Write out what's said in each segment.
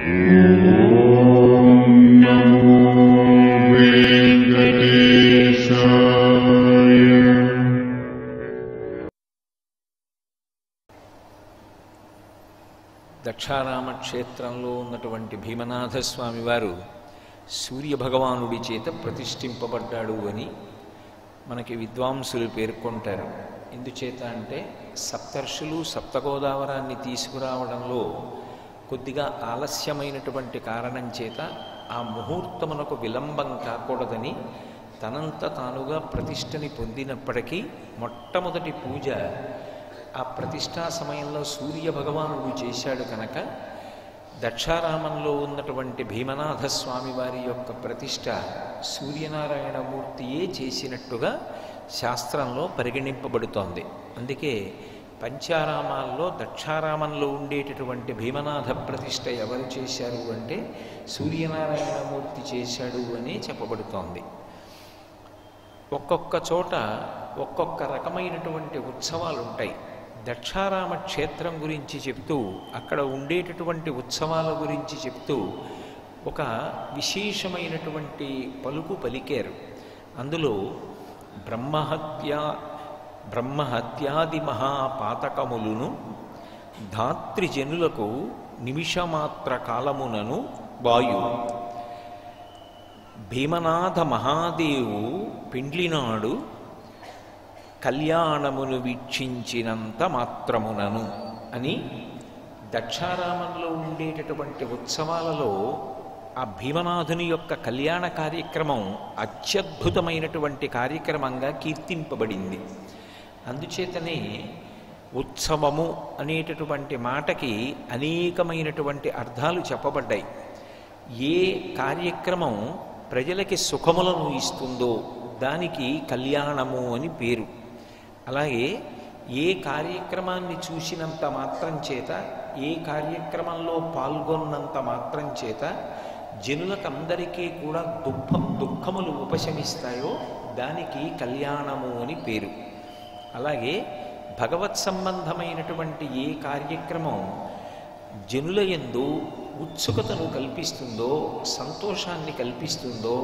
దక్షారామ క్షేత్రంలో ఉన్నటువంటి భీమనాథ స్వామి వారు సూర్యభగవానుడి చేత ప్రతిష్ఠింపబడ్డాడు అని మనకి విద్వాంసులు పేర్కొంటారు ఎందుచేత అంటే సప్తర్షులు సప్తగోదావరాన్ని తీసుకురావడంలో కొద్దిగా ఆలస్యమైనటువంటి కారణం చేత ఆ ముహూర్తమునకు విలంబం కాకూడదని తనంత తానుగా ప్రతిష్టని పొందినప్పటికీ మొట్టమొదటి పూజ ఆ ప్రతిష్టా సమయంలో సూర్య భగవానుడు చేశాడు కనుక దక్షారామంలో ఉన్నటువంటి భీమనాథ స్వామి వారి యొక్క ప్రతిష్ట సూర్యనారాయణమూర్తియే చేసినట్టుగా శాస్త్రంలో పరిగణింపబడుతోంది అందుకే పంచారామాల్లో దక్షారామంలో ఉండేటటువంటి భీమనాథ ప్రతిష్ట ఎవరు చేశారు అంటే సూర్యనారాయణమూర్తి చేశాడు అని చెప్పబడుతోంది ఒక్కొక్క చోట ఒక్కొక్క రకమైనటువంటి ఉత్సవాలు ఉంటాయి దక్షారామ క్షేత్రం గురించి చెప్తూ అక్కడ ఉండేటటువంటి ఉత్సవాల గురించి చెప్తూ ఒక విశేషమైనటువంటి పలుకు పలికారు అందులో బ్రహ్మహత్య బ్రహ్మహత్యాది మహాపాతకములను ధాత్రిజనులకు నిమిషమాత్ర కాలమునను వాయు భీమనాథ మహాదేవు పిండ్లినాడు కళ్యాణమును వీక్షించినంత మాత్రమునను అని దక్షారామంలో ఉండేటటువంటి ఉత్సవాలలో ఆ భీమనాథుని యొక్క కళ్యాణ కార్యక్రమం అత్యద్భుతమైనటువంటి కార్యక్రమంగా కీర్తింపబడింది అందుచేతనే ఉత్సవము అనేటటువంటి మాటకి అనేకమైనటువంటి అర్థాలు చెప్పబడ్డాయి ఏ కార్యక్రమం ప్రజలకి సుఖములను ఇస్తుందో దానికి కళ్యాణము అని పేరు అలాగే ఏ కార్యక్రమాన్ని చూసినంత మాత్రం చేత ఏ కార్యక్రమంలో పాల్గొన్నంత మాత్రం చేత జనులకందరికీ కూడా దుఃఖం దుఃఖములు ఉపశమిస్తాయో దానికి కళ్యాణము అని పేరు అలాగే భగవత్ సంబంధమైనటువంటి ఏ కార్యక్రమం జనుల యందు ఉత్సుకతను కల్పిస్తుందో సంతోషాన్ని కల్పిస్తుందో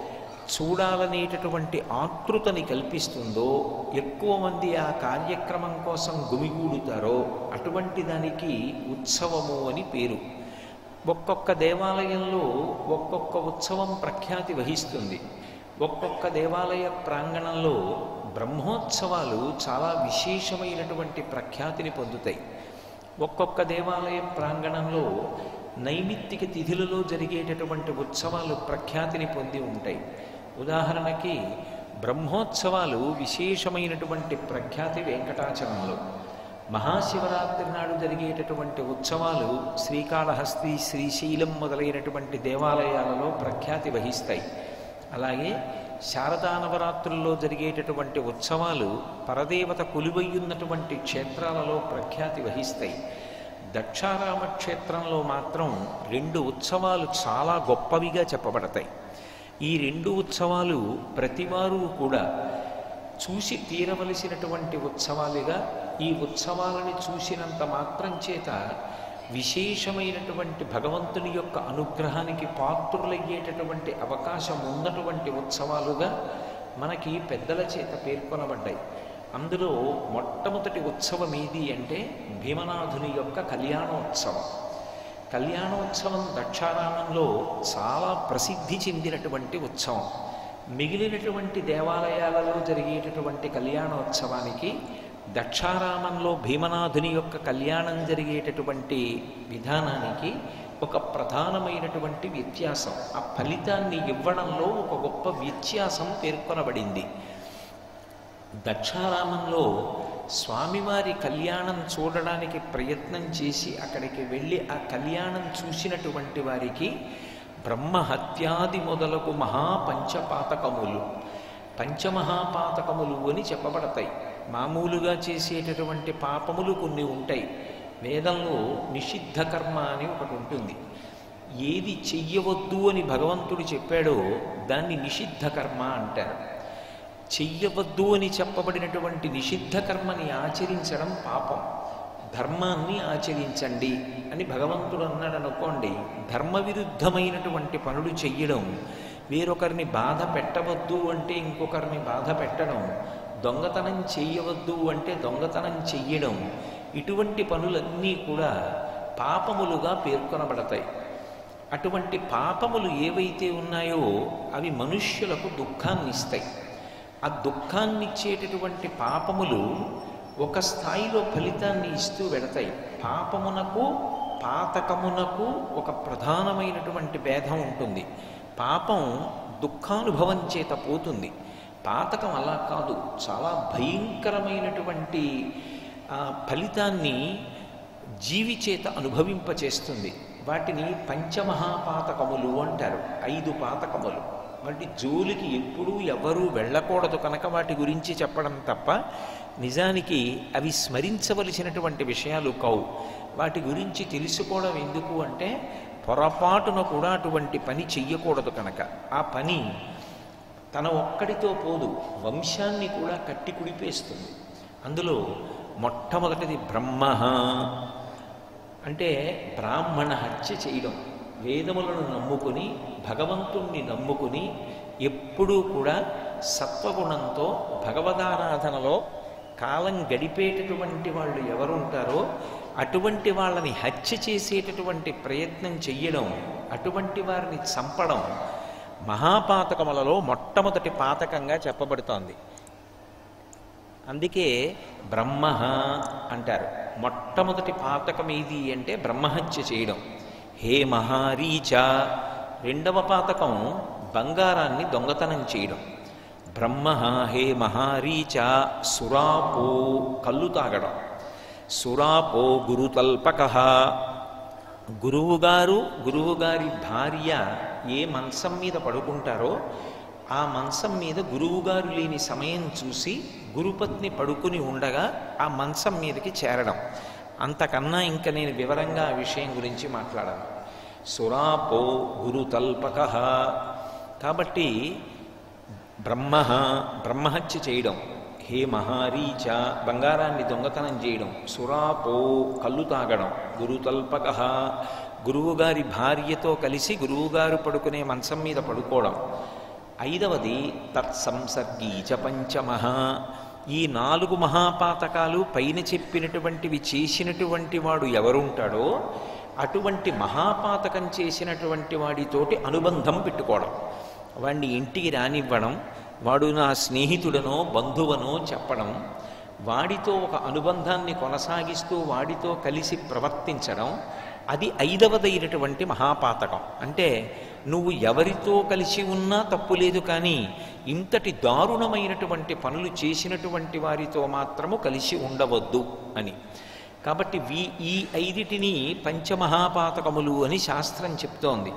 చూడాలనేటటువంటి ఆతృతని కల్పిస్తుందో ఎక్కువ మంది ఆ కార్యక్రమం కోసం గుమిగూడుతారో అటువంటి దానికి ఉత్సవము అని పేరు ఒక్కొక్క దేవాలయంలో ఒక్కొక్క ఉత్సవం ప్రఖ్యాతి వహిస్తుంది ఒక్కొక్క దేవాలయ ప్రాంగణంలో బ్రహ్మోత్సవాలు చాలా విశేషమైనటువంటి ప్రఖ్యాతిని పొందుతాయి ఒక్కొక్క దేవాలయ ప్రాంగణంలో నైమిత్తిక తిథులలో జరిగేటటువంటి ఉత్సవాలు ప్రఖ్యాతిని పొంది ఉంటాయి ఉదాహరణకి బ్రహ్మోత్సవాలు విశేషమైనటువంటి ప్రఖ్యాతి వెంకటాచలంలో మహాశివరాత్రి నాడు జరిగేటటువంటి ఉత్సవాలు శ్రీకాళహస్తి శ్రీశైలం మొదలైనటువంటి దేవాలయాలలో ప్రఖ్యాతి వహిస్తాయి అలాగే శారదా నవరాత్రుల్లో జరిగేటటువంటి ఉత్సవాలు పరదేవత కొలువయ్యున్నటువంటి క్షేత్రాలలో ప్రఖ్యాతి వహిస్తాయి దక్షారామ క్షేత్రంలో మాత్రం రెండు ఉత్సవాలు చాలా గొప్పవిగా చెప్పబడతాయి ఈ రెండు ఉత్సవాలు ప్రతివారు కూడా చూసి తీరవలసినటువంటి ఉత్సవాలుగా ఈ ఉత్సవాలని చూసినంత మాత్రం చేత విశేషమైనటువంటి భగవంతుని యొక్క అనుగ్రహానికి పాత్రులయ్యేటటువంటి అవకాశం ఉన్నటువంటి ఉత్సవాలుగా మనకి పెద్దల చేత పేర్కొనబడ్డాయి అందులో మొట్టమొదటి ఉత్సవం ఏది అంటే భీమనాథుని యొక్క కళ్యాణోత్సవం కళ్యాణోత్సవం దక్షారామంలో చాలా ప్రసిద్ధి చెందినటువంటి ఉత్సవం మిగిలినటువంటి దేవాలయాలలో జరిగేటటువంటి కళ్యాణోత్సవానికి దక్షారామంలో భీమనాథుని యొక్క కళ్యాణం జరిగేటటువంటి విధానానికి ఒక ప్రధానమైనటువంటి వ్యత్యాసం ఆ ఫలితాన్ని ఇవ్వడంలో ఒక గొప్ప వ్యత్యాసం పేర్కొనబడింది దక్షారామంలో స్వామివారి కళ్యాణం చూడడానికి ప్రయత్నం చేసి అక్కడికి వెళ్ళి ఆ కళ్యాణం చూసినటువంటి వారికి బ్రహ్మహత్యాది మొదలకు మహాపంచపాతకములు పంచమహాపాతకములు అని చెప్పబడతాయి మామూలుగా చేసేటటువంటి పాపములు కొన్ని ఉంటాయి వేదంలో నిషిద్ధ కర్మ అని ఒకటి ఉంటుంది ఏది చెయ్యవద్దు అని భగవంతుడు చెప్పాడో దాన్ని నిషిద్ధ కర్మ అంటారు చెయ్యవద్దు అని చెప్పబడినటువంటి నిషిద్ధ కర్మని ఆచరించడం పాపం ధర్మాన్ని ఆచరించండి అని భగవంతుడు అన్నాడు అనుకోండి ధర్మ విరుద్ధమైనటువంటి పనులు చెయ్యడం వేరొకరిని బాధ పెట్టవద్దు అంటే ఇంకొకరిని బాధ పెట్టడం దొంగతనం చేయవద్దు అంటే దొంగతనం చెయ్యడం ఇటువంటి పనులన్నీ కూడా పాపములుగా పేర్కొనబడతాయి అటువంటి పాపములు ఏవైతే ఉన్నాయో అవి మనుష్యులకు దుఃఖాన్ని ఇస్తాయి ఆ దుఃఖాన్ని ఇచ్చేటటువంటి పాపములు ఒక స్థాయిలో ఫలితాన్ని ఇస్తూ వెడతాయి పాపమునకు పాతకమునకు ఒక ప్రధానమైనటువంటి భేదం ఉంటుంది పాపం దుఃఖానుభవం చేత పోతుంది పాతకం అలా కాదు చాలా భయంకరమైనటువంటి ఆ, ఫలితాన్ని జీవి చేత అనుభవింపచేస్తుంది వాటిని పంచమహాపాతకములు అంటారు ఐదు పాతకములు వాటి జోలికి ఎప్పుడూ ఎవరూ వెళ్ళకూడదు కనుక వాటి గురించి చెప్పడం తప్ప నిజానికి అవి స్మరించవలసినటువంటి విషయాలు కావు వాటి గురించి తెలుసుకోవడం ఎందుకు అంటే పొరపాటున కూడా అటువంటి పని చెయ్యకూడదు కనుక ఆ పని తన ఒక్కడితో పోదు వంశాన్ని కూడా కట్టి కుడిపేస్తుంది అందులో మొట్టమొదటిది బ్రహ్మ అంటే బ్రాహ్మణ హత్య చేయడం వేదములను నమ్ముకుని భగవంతుణ్ణి నమ్ముకుని ఎప్పుడూ కూడా సత్వగుణంతో భగవదారాధనలో కాలం గడిపేటటువంటి వాళ్ళు ఎవరుంటారో అటువంటి వాళ్ళని హత్య చేసేటటువంటి ప్రయత్నం చెయ్యడం అటువంటి వారిని చంపడం మహాపాతకములలో మొట్టమొదటి పాతకంగా చెప్పబడుతోంది అందుకే బ్రహ్మ అంటారు మొట్టమొదటి పాతకం ఏది అంటే బ్రహ్మహత్య చేయడం హే మహారీచ రెండవ పాతకం బంగారాన్ని దొంగతనం చేయడం బ్రహ్మ హే మహారీచ సురాపో కళ్ళు తాగడం సురాపో గురుతల్పక గురువుగారు గురువుగారి భార్య ఏ మంచం మీద పడుకుంటారో ఆ మంచం మీద గురువుగారు లేని సమయం చూసి గురుపత్ని పడుకుని ఉండగా ఆ మంచం మీదకి చేరడం అంతకన్నా ఇంకా నేను వివరంగా ఆ విషయం గురించి మాట్లాడాను సురాపో గురుతల్పక కాబట్టి బ్రహ్మ బ్రహ్మహత్య చేయడం హే మహారీచ బంగారాన్ని దొంగతనం చేయడం సురాపో కళ్ళు తాగడం గురుతల్పక గురువుగారి భార్యతో కలిసి గురువుగారు పడుకునే మంచం మీద పడుకోవడం ఐదవది తత్సంసర్గీచ పంచమహ ఈ నాలుగు మహాపాతకాలు పైన చెప్పినటువంటివి చేసినటువంటి వాడు ఎవరుంటాడో అటువంటి మహాపాతకం చేసినటువంటి వాడితోటి అనుబంధం పెట్టుకోవడం వాడిని ఇంటికి రానివ్వడం వాడు నా స్నేహితుడనో బంధువనో చెప్పడం వాడితో ఒక అనుబంధాన్ని కొనసాగిస్తూ వాడితో కలిసి ప్రవర్తించడం అది ఐదవదైనటువంటి మహాపాతకం అంటే నువ్వు ఎవరితో కలిసి ఉన్నా తప్పు లేదు కానీ ఇంతటి దారుణమైనటువంటి పనులు చేసినటువంటి వారితో మాత్రము కలిసి ఉండవద్దు అని కాబట్టి వీ ఈ ఐదిటిని పంచమహాపాతకములు అని శాస్త్రం చెప్తోంది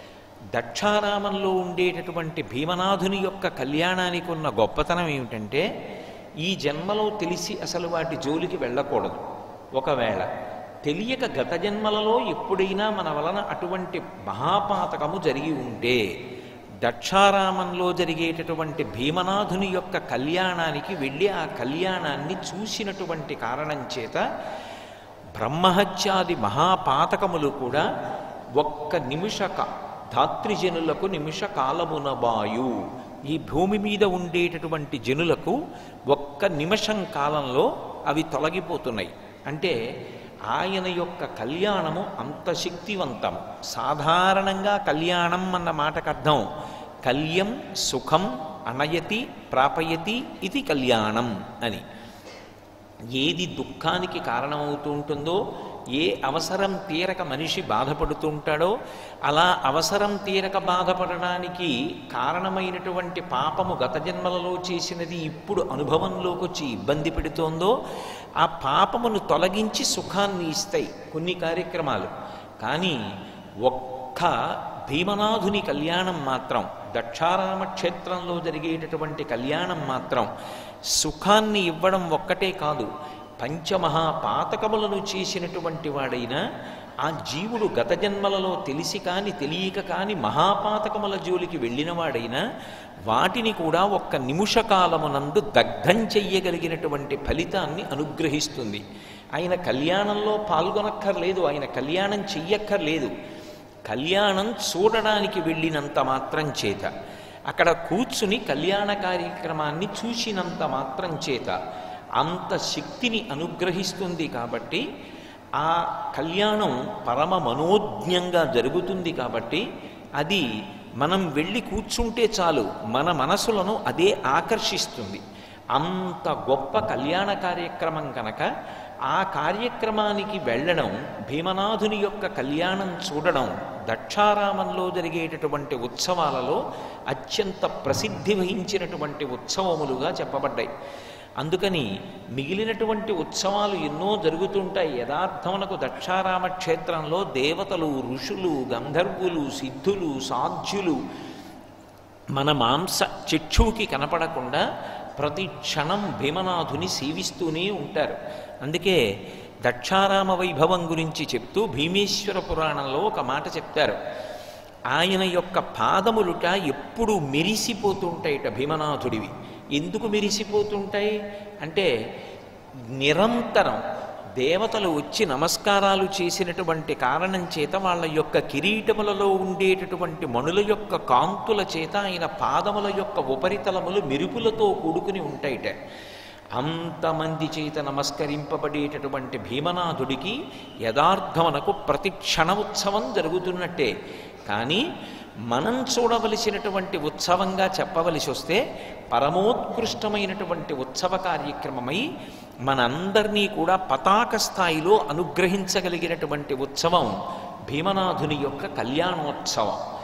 దక్షారామంలో ఉండేటటువంటి భీమనాథుని యొక్క కళ్యాణానికి ఉన్న గొప్పతనం ఏమిటంటే ఈ జన్మలో తెలిసి అసలు వాటి జోలికి వెళ్ళకూడదు ఒకవేళ తెలియక గత జన్మలలో ఎప్పుడైనా మన వలన అటువంటి మహాపాతకము జరిగి ఉంటే దక్షారామంలో జరిగేటటువంటి భీమనాథుని యొక్క కళ్యాణానికి వెళ్ళి ఆ కళ్యాణాన్ని చూసినటువంటి కారణం చేత బ్రహ్మహత్యాది మహాపాతకములు కూడా ఒక్క నిమిష కా- ధాత్రిజనులకు నిమిష కాలమున బాయు ఈ భూమి మీద ఉండేటటువంటి జనులకు ఒక్క నిమిషం కాలంలో అవి తొలగిపోతున్నాయి అంటే ఆయన యొక్క కళ్యాణము అంత శక్తివంతం సాధారణంగా కళ్యాణం అన్న మాటకు అర్థం కళ్యం సుఖం అనయతి ప్రాపయతి ఇది కళ్యాణం అని ఏది దుఃఖానికి కారణమవుతూ ఉంటుందో ఏ అవసరం తీరక మనిషి బాధపడుతూ ఉంటాడో అలా అవసరం తీరక బాధపడడానికి కారణమైనటువంటి పాపము గత జన్మలలో చేసినది ఇప్పుడు అనుభవంలోకి వచ్చి ఇబ్బంది పెడుతోందో ఆ పాపమును తొలగించి సుఖాన్ని ఇస్తాయి కొన్ని కార్యక్రమాలు కానీ ఒక్క భీమనాథుని కళ్యాణం మాత్రం దక్షారామ క్షేత్రంలో జరిగేటటువంటి కళ్యాణం మాత్రం సుఖాన్ని ఇవ్వడం ఒక్కటే కాదు పంచమహాపాతకములను చేసినటువంటి వాడైనా ఆ జీవుడు గత జన్మలలో తెలిసి కాని తెలియక కాని మహాపాతకముల జోలికి వెళ్ళినవాడైనా వాటిని కూడా ఒక్క నిమిష కాలమునందు దగ్ధం చెయ్యగలిగినటువంటి ఫలితాన్ని అనుగ్రహిస్తుంది ఆయన కళ్యాణంలో పాల్గొనక్కర్లేదు ఆయన కళ్యాణం చెయ్యక్కర్లేదు కళ్యాణం చూడడానికి వెళ్ళినంత మాత్రం చేత అక్కడ కూర్చుని కళ్యాణ కార్యక్రమాన్ని చూసినంత మాత్రం చేత అంత శక్తిని అనుగ్రహిస్తుంది కాబట్టి ఆ కళ్యాణం పరమ మనోజ్ఞంగా జరుగుతుంది కాబట్టి అది మనం వెళ్ళి కూర్చుంటే చాలు మన మనసులను అదే ఆకర్షిస్తుంది అంత గొప్ప కళ్యాణ కార్యక్రమం కనుక ఆ కార్యక్రమానికి వెళ్ళడం భీమనాథుని యొక్క కళ్యాణం చూడడం దక్షారామంలో జరిగేటటువంటి ఉత్సవాలలో అత్యంత ప్రసిద్ధి వహించినటువంటి ఉత్సవములుగా చెప్పబడ్డాయి అందుకని మిగిలినటువంటి ఉత్సవాలు ఎన్నో జరుగుతుంటాయి యథార్థమునకు దక్షారామ క్షేత్రంలో దేవతలు ఋషులు గంధర్వులు సిద్ధులు సాధ్యులు మన మాంస చిక్షువుకి కనపడకుండా ప్రతి క్షణం భీమనాథుని సేవిస్తూనే ఉంటారు అందుకే దక్షారామ వైభవం గురించి చెప్తూ భీమేశ్వర పురాణంలో ఒక మాట చెప్తారు ఆయన యొక్క పాదములుట ఎప్పుడు మెరిసిపోతుంటాయిట భీమనాథుడివి ఎందుకు మెరిసిపోతుంటాయి అంటే నిరంతరం దేవతలు వచ్చి నమస్కారాలు చేసినటువంటి కారణం చేత వాళ్ళ యొక్క కిరీటములలో ఉండేటటువంటి మణుల యొక్క కాంతుల చేత ఆయన పాదముల యొక్క ఉపరితలములు మెరుపులతో కూడుకుని ఉంటాయిట అంతమంది చేత నమస్కరింపబడేటటువంటి భీమనాథుడికి యథార్థమునకు ప్రతి క్షణ ఉత్సవం జరుగుతున్నట్టే కానీ మనం చూడవలసినటువంటి ఉత్సవంగా చెప్పవలసి వస్తే పరమోత్కృష్టమైనటువంటి ఉత్సవ కార్యక్రమమై మనందరినీ కూడా పతాక స్థాయిలో అనుగ్రహించగలిగినటువంటి ఉత్సవం భీమనాథుని యొక్క కళ్యాణోత్సవం